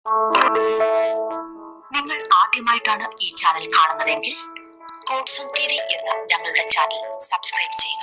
നിങ്ങൾ ആദ്യമായിട്ടാണ് ഈ ചാനൽ കാണുന്നതെങ്കിൽ കോഡ്സൺ ടി വി എന്ന ഞങ്ങളുടെ ചാനൽ സബ്സ്ക്രൈബ് ചെയ്യുക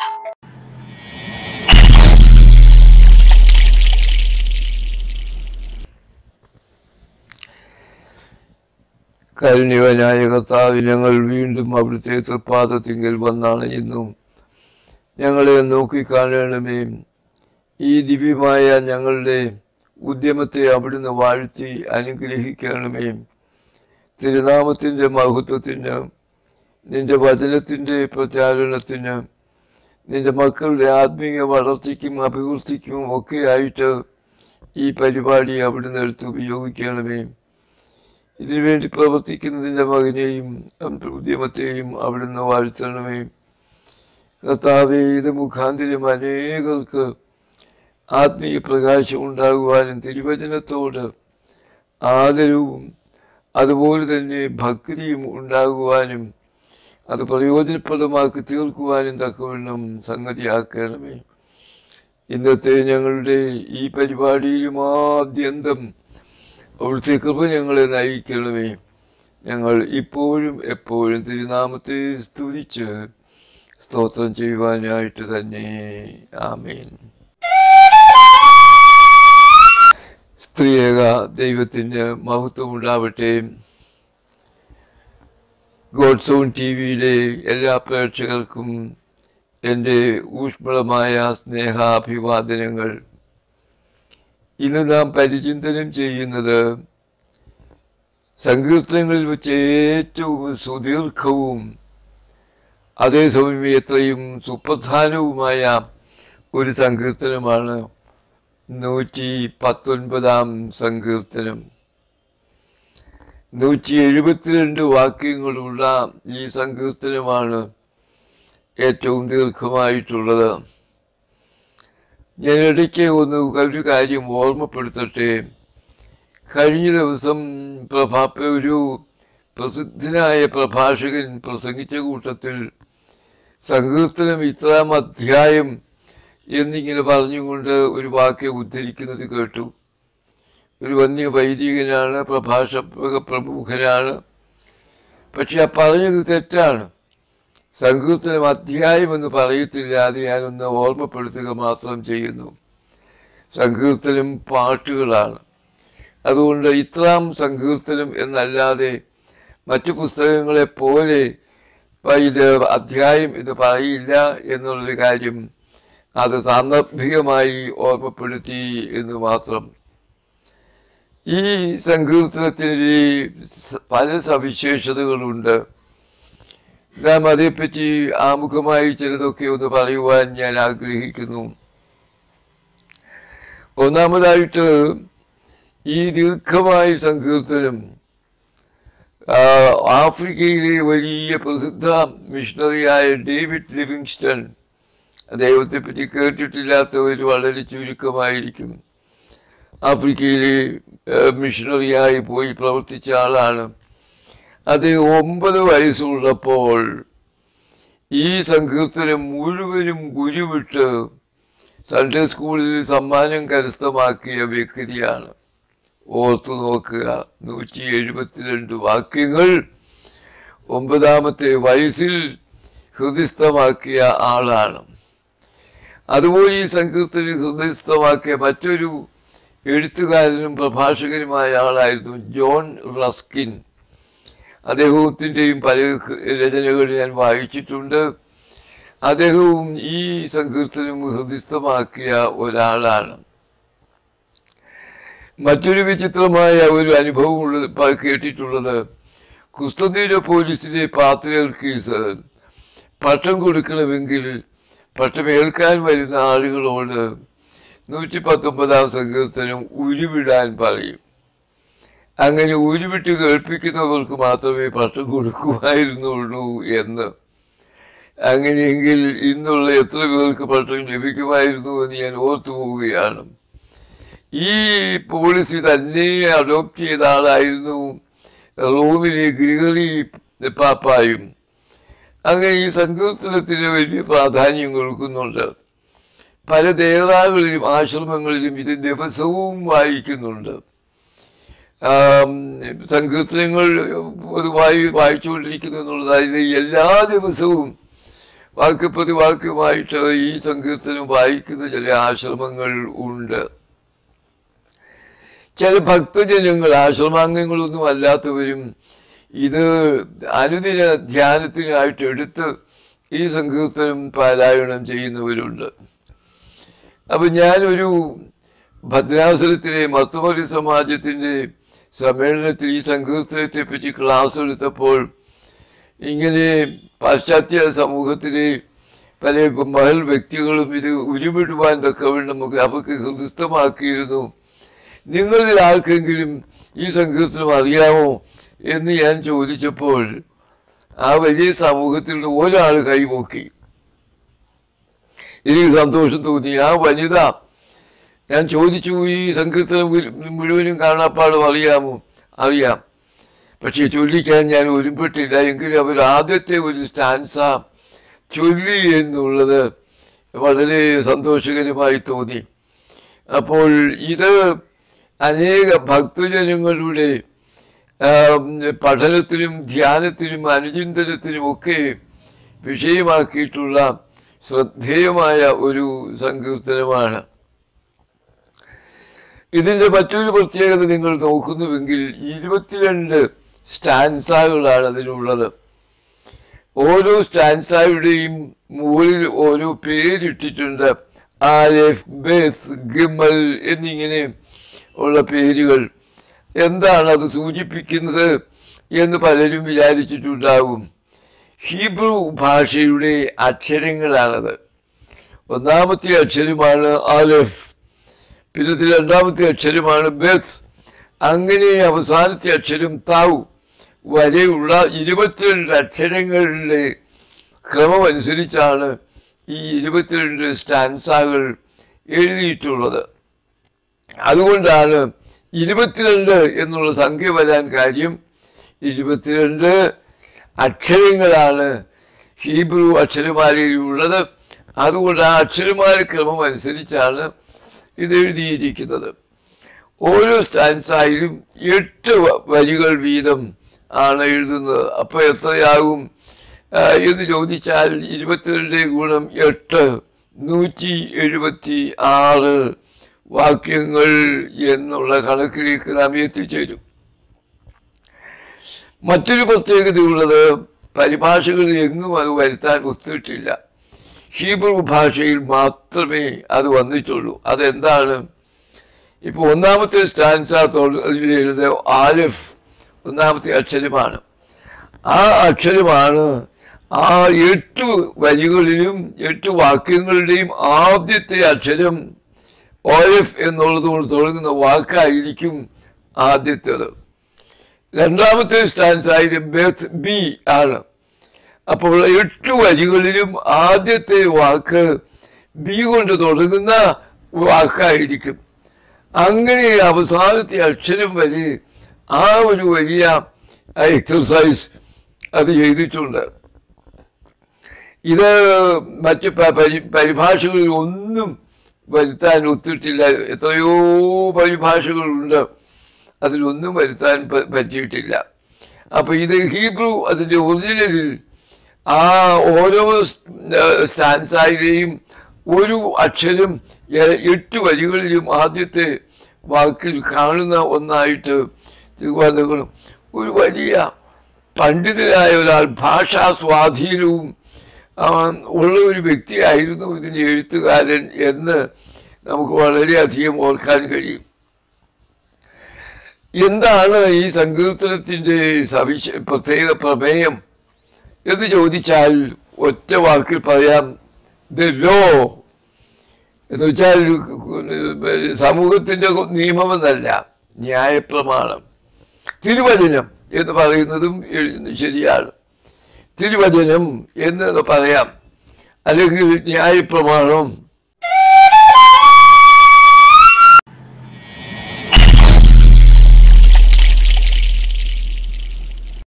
കരുണ്യവനായ കർത്താവ് ഞങ്ങൾ വീണ്ടും അവിടുത്തെ തൃപ്പാദത്തിങ്കൽ വന്നണയുന്നു ഞങ്ങളെ നോക്കിക്കാണണമേ ഈ ദിവ്യമായ ഞങ്ങളുടെ ഉദ്യമത്തെ അവിടുന്ന് വാഴ്ത്തി അനുഗ്രഹിക്കണമേ തിരുനാമത്തിൻ്റെ മഹത്വത്തിന് നിന്റെ വചനത്തിൻ്റെ പ്രചാരണത്തിന് നിന്റെ മക്കളുടെ ആത്മീയ വളർച്ചയ്ക്കും അഭിവൃദ്ധിക്കും ഒക്കെ ആയിട്ട് ഈ പരിപാടി അവിടുന്ന് എടുത്ത് ഉപയോഗിക്കണമേ ഇതിനുവേണ്ടി പ്രവർത്തിക്കുന്നതിൻ്റെ മകനെയും അവൻ്റെ ഉദ്യമത്തെയും അവിടുന്ന് വാഴ്ത്തണമേ കർത്താവെ ഇത് മുഖാന്തിരം അനേകർക്ക് ആത്മീയ പ്രകാശം ഉണ്ടാകുവാനും തിരുവചനത്തോട് ആദരവും അതുപോലെ തന്നെ ഭക്തിയും ഉണ്ടാകുവാനും അത് പ്രയോജനപ്രദമാക്കി തീർക്കുവാനും തക്കവണ്ണം സംഗതിയാക്കണമേ ഇന്നത്തെ ഞങ്ങളുടെ ഈ പരിപാടിയിലും ആദ്യന്തം അവിടുത്തെ കൃപ ഞങ്ങളെ നയിക്കണമേ ഞങ്ങൾ ഇപ്പോഴും എപ്പോഴും തിരുനാമത്തെ സ്തുതിച്ച് സ്തോത്രം ചെയ്യുവാനായിട്ട് തന്നെ ആമേൻ സ്ത്രീയേക ദൈവത്തിന് മഹത്വം ഉണ്ടാവട്ടെ ഗോഡ്സോൺ ടി വിയിലെ എല്ലാ പ്രേക്ഷകർക്കും എൻ്റെ ഊഷ്മളമായ സ്നേഹാഭിവാദനങ്ങൾ ഇന്ന് നാം പരിചിന്തനം ചെയ്യുന്നത് സങ്കീർത്തനങ്ങളിൽ വെച്ച് ഏറ്റവും സുദീർഘവും അതേസമയം എത്രയും സുപ്രധാനവുമായ ഒരു സങ്കീർത്തനമാണ് നൂറ്റി പത്തൊൻപതാം സങ്കീർത്തനം നൂറ്റി എഴുപത്തിരണ്ട് വാക്യങ്ങളുള്ള ഈ സങ്കീർത്തനമാണ് ഏറ്റവും ദീർഘമായിട്ടുള്ളത് ഞാൻ ഇടയ്ക്ക് ഒന്ന് ഒരു കാര്യം ഓർമ്മപ്പെടുത്തട്ടെ കഴിഞ്ഞ ദിവസം പ്രഭാ ഒരു പ്രസിദ്ധനായ പ്രഭാഷകൻ പ്രസംഗിച്ച കൂട്ടത്തിൽ സങ്കീർത്തനം ഇത്രാം അധ്യായം എന്നിങ്ങനെ പറഞ്ഞുകൊണ്ട് ഒരു വാക്യം ഉദ്ധരിക്കുന്നത് കേട്ടു ഒരു വന്യ വൈദികനാണ് പ്രഭാഷക പ്രമുഖനാണ് പക്ഷെ ആ പറഞ്ഞത് തെറ്റാണ് സങ്കീർത്തനം അധ്യായം എന്ന് പറയത്തില്ല അത് ഞാനൊന്ന് ഓർമ്മപ്പെടുത്തുക മാത്രം ചെയ്യുന്നു സങ്കീർത്തനം പാട്ടുകളാണ് അതുകൊണ്ട് ഇത്രാം സങ്കീർത്തനം എന്നല്ലാതെ മറ്റു പുസ്തകങ്ങളെ പോലെ ഇത് അധ്യായം എന്ന് പറയില്ല എന്നുള്ളൊരു കാര്യം അത് സാന്ദർഭികമായി ഓർമ്മപ്പെടുത്തി എന്ന് മാത്രം ഈ സങ്കീർത്തനത്തിന് പല സവിശേഷതകളുണ്ട് നാം അതേപ്പറ്റി ആമുഖമായി ചിലതൊക്കെ ഒന്ന് പറയുവാൻ ഞാൻ ആഗ്രഹിക്കുന്നു ഒന്നാമതായിട്ട് ഈ ദീർഘമായ സങ്കീർത്തനം ആഫ്രിക്കയിലെ വലിയ പ്രസിദ്ധ മിഷണറിയായ ഡേവിഡ് ലിവിങ്സ്റ്റൺ ദൈവത്തെ പറ്റി കേട്ടിട്ടില്ലാത്തവർ വളരെ ചുരുക്കമായിരിക്കും ആഫ്രിക്കയിലെ മിഷണറിയായി പോയി പ്രവർത്തിച്ച ആളാണ് അദ്ദേഹം ഒമ്പത് വയസ്സുള്ളപ്പോൾ ഈ സങ്കീർത്തനം മുഴുവനും ഗുരുവിട്ട് സൺഡേ സ്കൂളിൽ സമ്മാനം കരസ്ഥമാക്കിയ വ്യക്തിയാണ് ഓർത്തു നോക്കുക നൂറ്റി എഴുപത്തിരണ്ട് വാക്യങ്ങൾ ഒമ്പതാമത്തെ വയസ്സിൽ ഹൃദയസ്ഥമാക്കിയ ആളാണ് അതുപോലെ ഈ സങ്കീർത്തനം ഹൃദയസ്ഥമാക്കിയ മറ്റൊരു എഴുത്തുകാരനും പ്രഭാഷകനുമായ ആളായിരുന്നു ജോൺ റസ്കിൻ അദ്ദേഹത്തിൻ്റെയും പല രചനകൾ ഞാൻ വായിച്ചിട്ടുണ്ട് അദ്ദേഹവും ഈ സങ്കീർത്തനം ഹൃദയസ്ഥമാക്കിയ ഒരാളാണ് മറ്റൊരു വിചിത്രമായ ഒരു അനുഭവം ഉള്ളത് കേട്ടിട്ടുള്ളത് കുസ്തനീര പോലീസിലെ പാത്രിയർക്കീസ് പട്ടം കൊടുക്കണമെങ്കിൽ പട്ടമേൽക്കാൻ വരുന്ന ആളുകളോട് നൂറ്റി പത്തൊമ്പതാം സങ്കീർത്തനം ഉരുവിടാൻ പറയും അങ്ങനെ ഉരുവിട്ട് കേൾപ്പിക്കുന്നവർക്ക് മാത്രമേ പട്ടം കൊടുക്കുമായിരുന്നുള്ളൂ എന്ന് അങ്ങനെയെങ്കിൽ ഇന്നുള്ള എത്ര പേർക്ക് പട്ടം ലഭിക്കുമായിരുന്നു എന്ന് ഞാൻ ഓർത്തു പോവുകയാണ് ഈ പോളിസി തന്നെ അഡോപ്റ്റ് ചെയ്ത ആളായിരുന്നു റോമിലെ ഗ്രിഗറി പാപ്പായും അങ്ങനെ ഈ സങ്കീർത്തനത്തിന് വലിയ പ്രാധാന്യം കൊടുക്കുന്നുണ്ട് പല ദേവതാകളിലും ആശ്രമങ്ങളിലും ഇത് ദിവസവും വായിക്കുന്നുണ്ട് ആം, സങ്കീർത്തനങ്ങൾ പൊതുവായി വായിച്ചുകൊണ്ടിരിക്കുന്നു എന്നുള്ളത് അതായത് എല്ലാ ദിവസവും വാക്കുപ്രതി വാക്കുമായിട്ട് ഈ സങ്കീർത്തനം വായിക്കുന്ന ചില ആശ്രമങ്ങൾ ഉണ്ട് ചില ഭക്തജനങ്ങൾ ആശ്രമാംഗങ്ങളൊന്നും അല്ലാത്തവരും ഇത് അനുദിന ധ്യാനത്തിനായിട്ട് എടുത്ത് ഈ സങ്കീർത്തനം പാരായണം ചെയ്യുന്നവരുണ്ട് അപ്പൊ ഞാനൊരു ഭദ്രാസനത്തിലെ മത്തുമതി സമാജത്തിന്റെ സമ്മേളനത്തിൽ ഈ സങ്കീർത്തനത്തെ പറ്റി ക്ലാസ് എടുത്തപ്പോൾ ഇങ്ങനെ പാശ്ചാത്യ സമൂഹത്തിലെ പല മഹൽ വ്യക്തികളും ഇത് ഉരുവിടുവാൻ തക്കവണ്ണം നമുക്ക് അവർക്ക് ഹൃദയസ്ഥമാക്കിയിരുന്നു നിങ്ങളിൽ ആർക്കെങ്കിലും ഈ സങ്കീർത്തനം അറിയാമോ എന്ന് ഞാൻ ചോദിച്ചപ്പോൾ ആ വലിയ സമൂഹത്തിൽ നിന്ന് ഒരാൾ കൈപോക്കി എനിക്ക് സന്തോഷം തോന്നി ആ വനിത ഞാൻ ചോദിച്ചു ഈ സങ്കീർത്തനം മുഴു- മുഴുവനും കാണാപ്പാടും അറിയാമോ അറിയാം പക്ഷെ ചൊല്ലിക്കാൻ ഞാൻ ഒരുപ്പെട്ടില്ല എങ്കിലും അവർ ആദ്യത്തെ ഒരു സ്റ്റാൻസ ചൊല്ലി എന്നുള്ളത് വളരെ സന്തോഷകരമായി തോന്നി അപ്പോൾ ഇത് അനേക ഭക്തജനങ്ങളുടെ ആം, പഠനത്തിനും ധ്യാനത്തിനും അനുചിന്തനത്തിനും ഒക്കെ വിഷയമാക്കിയിട്ടുള്ള ശ്രദ്ധേയമായ ഒരു സങ്കീർത്തനമാണ് ഇതിന്റെ മറ്റൊരു പ്രത്യേകത നിങ്ങൾ നോക്കുന്നുവെങ്കിൽ ഇരുപത്തിരണ്ട് സ്റ്റാൻസാകളാണ് അതിനുള്ളത് ഓരോ സ്റ്റാൻസായുടെയും മുകളിൽ ഓരോ പേരിട്ടിട്ടുണ്ട് ആലിഫ് ബേസ് ഗിമൽ എന്നിങ്ങനെ ഉള്ള പേരുകൾ എന്താണ് അത് സൂചിപ്പിക്കുന്നത് എന്ന് പലരും വിചാരിച്ചിട്ടുണ്ടാകും ഹീബ്രു ഭാഷയുടെ അക്ഷരങ്ങളാണത് ഒന്നാമത്തെ അക്ഷരമാണ് ആലിഫ് പിന്നെ ഇതിൽ രണ്ടാമത്തെ അക്ഷരമാണ് ബെസ് അങ്ങനെ അവസാനത്തെ അക്ഷരം താവ് വരെയുള്ള ഇരുപത്തിരണ്ട് അക്ഷരങ്ങളുടെ ക്രമം അനുസരിച്ചാണ് ഈ ഇരുപത്തിരണ്ട് സ്റ്റാൻസാകൾ എഴുതിയിട്ടുള്ളത് അതുകൊണ്ടാണ് ഇരുപത്തിരണ്ട് എന്നുള്ള സംഖ്യ വരാൻ കാര്യം ഇരുപത്തിരണ്ട് അക്ഷരങ്ങളാണ് ഹീബ്രു അക്ഷരമാലയിലുള്ളത് അതുകൊണ്ട് ആ അക്ഷരമാല ക്രമം അനുസരിച്ചാണ് ഇത് എഴുതിയിരിക്കുന്നത് ഓരോ സ്റ്റാൻസായാലും എട്ട് വ- വരികൾ വീതം ആണ് എഴുതുന്നത് അപ്പൊ എത്രയാകും ആ, എന്ന് ചോദിച്ചാൽ ഇരുപത്തിരണ്ട് ഗുണം എട്ട് നൂറ്റി എഴുപത്തി ആറ് വാക്യങ്ങൾ എന്നുള്ള കണക്കിലേക്ക് നാം എത്തിച്ചേരും മറ്റൊരു പ്രത്യേകതയുള്ളത് പരിഭാഷകളിൽ എങ്ങും അത് വരുത്താൻ ഒത്തിട്ടില്ല ഹീബ്രു ഭാഷയിൽ മാത്രമേ അത് വന്നിട്ടുള്ളൂ അതെന്താണ് ഇപ്പൊ ഒന്നാമത്തെ സ്റ്റാൻസ എഴുത ആലിഫ് ഒന്നാമത്തെ അക്ഷരമാണ് ആ അക്ഷരമാണ് ആ എട്ട് വരികളിലും എട്ട് വാക്യങ്ങളുടെയും ആദ്യത്തെ അക്ഷരം ഓലിഫ് എന്നുള്ളതുകൊണ്ട് തുടങ്ങുന്ന വാക്കായിരിക്കും ആദ്യത്തേത് രണ്ടാമത്തെ സ്റ്റാൻസ് ആയാലും ബെത്ത് ബി ആണ് അപ്പോൾ എട്ട് വരികളിലും ആദ്യത്തെ വാക്ക് ബി കൊണ്ട് തുടങ്ങുന്ന വാക്കായിരിക്കും അങ്ങനെ അവസാനത്തെ അക്ഷരം വരെ ആ ഒരു വലിയ എക്സർസൈസ് അത് ചെയ്തിട്ടുണ്ട് ഇത് മറ്റ് പ- പരി- പരിഭാഷകളിൽ ഒന്നും വരുത്താൻ ഒത്തിട്ടില്ല എത്രയോ പരിഭാഷകളുണ്ട് അതിലൊന്നും വരുത്താൻ പ- പറ്റിയിട്ടില്ല അപ്പൊ ഇത് ഹീബ്രു അതിന്റെ ഒറിജിനലിൽ ആ ഓരോ സ്റ്റാൻസായിലെയും ഒരു അക്ഷരം എ- എട്ട് വരികളിലും ആദ്യത്തെ വാക്കിൽ കാണുന്ന ഒന്നായിട്ട് തിരുവാതികളും ഒരു വലിയ പണ്ഡിതനായ ഒരാൾ ഭാഷാ സ്വാധീനവും ആ, ഉള്ള ഒരു വ്യക്തിയായിരുന്നു ഇതിന്റെ എഴുത്തുകാരൻ എന്ന് നമുക്ക് വളരെയധികം ഓർക്കാൻ കഴിയും എന്താണ് ഈ സങ്കീർത്തനത്തിന്റെ സവിശ പ്രത്യേക പ്രമേയം എന്ന് ചോദിച്ചാൽ ഒറ്റ വാക്കിൽ പറയാം ദ ലോ എന്ന് വെച്ചാൽ സമൂഹത്തിന്റെ നിയമമെന്നല്ല ന്യായപ്രമാണം തിരുവചനം എന്ന് പറയുന്നതും എഴുതുന്നത് ശരിയാണ് തിരുവചനം എന്ന് പറയാം അല്ലെങ്കിൽ ന്യായപ്രമാണം